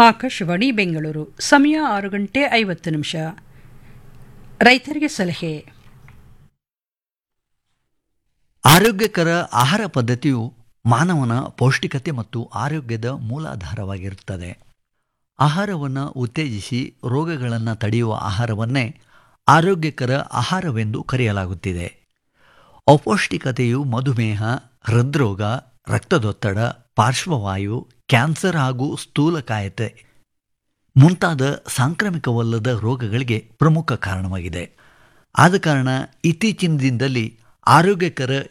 ಆಕಾಶವಾಣಿ ಬೆಂಗಳೂರು ಸಮಯ ಆರು ಗಂಟೆ ಐವತ್ತು ನಿಮಿಷ ರೈತರಿಗೆ ಸಲಹೆ ಆರೋಗ್ಯಕರ ಆಹಾರ ಪದ್ಧತಿಯು ಮಾನವನ ಪೌಷ್ಟಿಕತೆ ಮತ್ತು ಆರೋಗ್ಯದ ಮೂಲಾಧಾರವಾಗಿರುತ್ತದೆ ಆಹಾರವನ್ನು ಉತ್ತೇಜಿಸಿ ರೋಗಗಳನ್ನು ತಡೆಯುವ ಆಹಾರವನ್ನೇ ಆರೋಗ್ಯಕರ ಆಹಾರವೆಂದು ಕರೆಯಲಾಗುತ್ತಿದೆ ಅಪೌಷ್ಟಿಕತೆಯು ಮಧುಮೇಹ ಹೃದ್ರೋಗ ರಕ್ತದೊತ್ತಡ ಪಾರ್ಶ್ವವಾಯು ಕ್ಯಾನ್ಸರ್ ಹಾಗೂ ಸ್ಥೂಲಕಾಯತೆ ಮುಂತಾದ ಸಾಂಕ್ರಾಮಿಕವಲ್ಲದ ರೋಗಗಳಿಗೆ ಪ್ರಮುಖ ಕಾರಣವಾಗಿದೆ ಆದ ಕಾರಣ ಇತ್ತೀಚಿನ ದಿನದಲ್ಲಿ ಆರೋಗ್ಯಕರ